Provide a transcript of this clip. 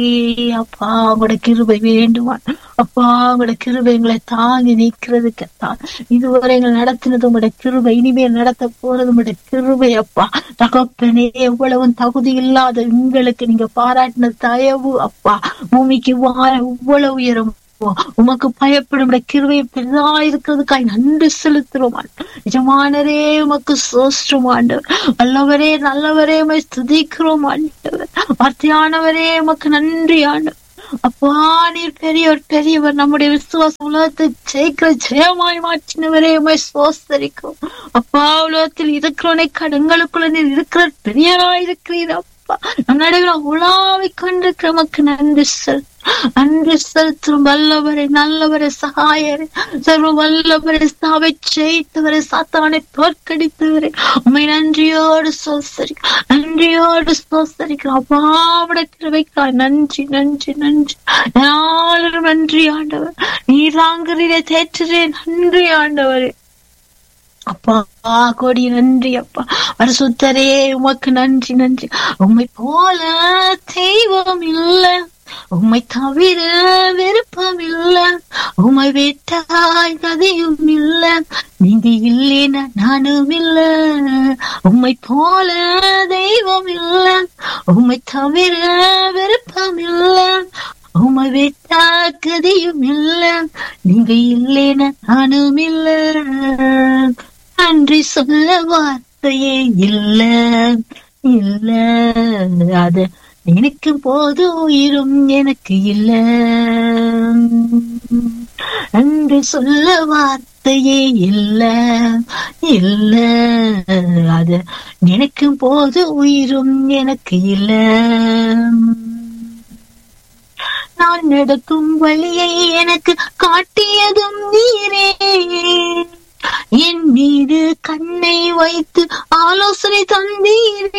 அப்பா உங்களோட கிருபை வேண்டுமா அப்பா உங்களோட கிருபை எங்களை தாங்கி நிற்கிறதுக்கு தான் இதுவரை எங்களை நடத்தினது உங்களோட கிருபை இனிமேல் நடத்த போறது உங்களோட கிருபை அப்பா தகப்பனே எவ்வளவு தகுதி இல்லாத எங்களுக்கு நீங்க பாராட்டின தயவு அப்பா பூமிக்கு வார இவ்வளவு உயரம் உமக்கு பயப்படும் கிருவை பெரிதா இருக்கிறதுக்காய் நன்றி செலுத்துறோம் நிஜமானரே உமக்கு சோஸ்டம் ஆண்டவர் வல்லவரே நல்லவரே உமை ஸ்துதிக்கிறோம் ஆண்டவர் வார்த்தையானவரே உமக்கு நன்றி ஆண்டவர் அப்பா நீர் பெரியவர் பெரியவர் நம்முடைய விசுவாச உலகத்தை ஜெயிக்கிற ஜெயமாய் மாற்றினவரே உமை சோசரிக்கும் அப்பா உலகத்தில் இருக்கிறவனை கடங்களுக்குள்ள நீர் இருக்கிற பெரியவராய் இருக்கிறீர் அப்பா நம் நடுவில் உலாவிக் கொண்டிருக்கிற நமக்கு நன்றி செல் அன்று செலுத்தும் வல்லவரை நல்லவரை சகாயரை சர்வ வல்லவரை சாவை ஜெயித்தவரை சாத்தானை தோற்கடித்தவரை உண்மை நன்றியோடு சோசரி நன்றியோடு சோசரிக்கிறோம் அப்பாவிட கிருவைக்காய் நன்றி நன்றி நன்றி நாளும் நன்றி ஆண்டவர் நீராங்கிற தேற்றரே நன்றி ஆண்டவரே அப்பா கோடி நன்றி அப்பா அரசுத்தரே உமக்கு நன்றி நன்றி உண்மை போல தெய்வம் இல்லை உம்மை தவிர விருப்பம் இல்ல உம்மை விட்டாய் கதையும் இல்ல நீங்க இல்லைன்னா நானும் இல்ல உம்மை போல தெய்வம் இல்ல உம்மை தவிர விருப்பம் இல்ல உம்மை விட்டா கதையும் இல்ல நீங்க இல்லைன்னா நானும் இல்ல நன்றி சொல்ல வார்த்தையே இல்ல இல்ல அது நினைக்கும் போது உயிரும் எனக்கு இல்ல அன்று சொல்ல வார்த்தையே இல்ல இல்ல அது நினைக்கும் போது உயிரும் எனக்கு இல்ல நான் நடக்கும் வழியை எனக்கு காட்டியதும் நீரே என் மீது கண்ணை வைத்து ஆலோசனை தந்தீரே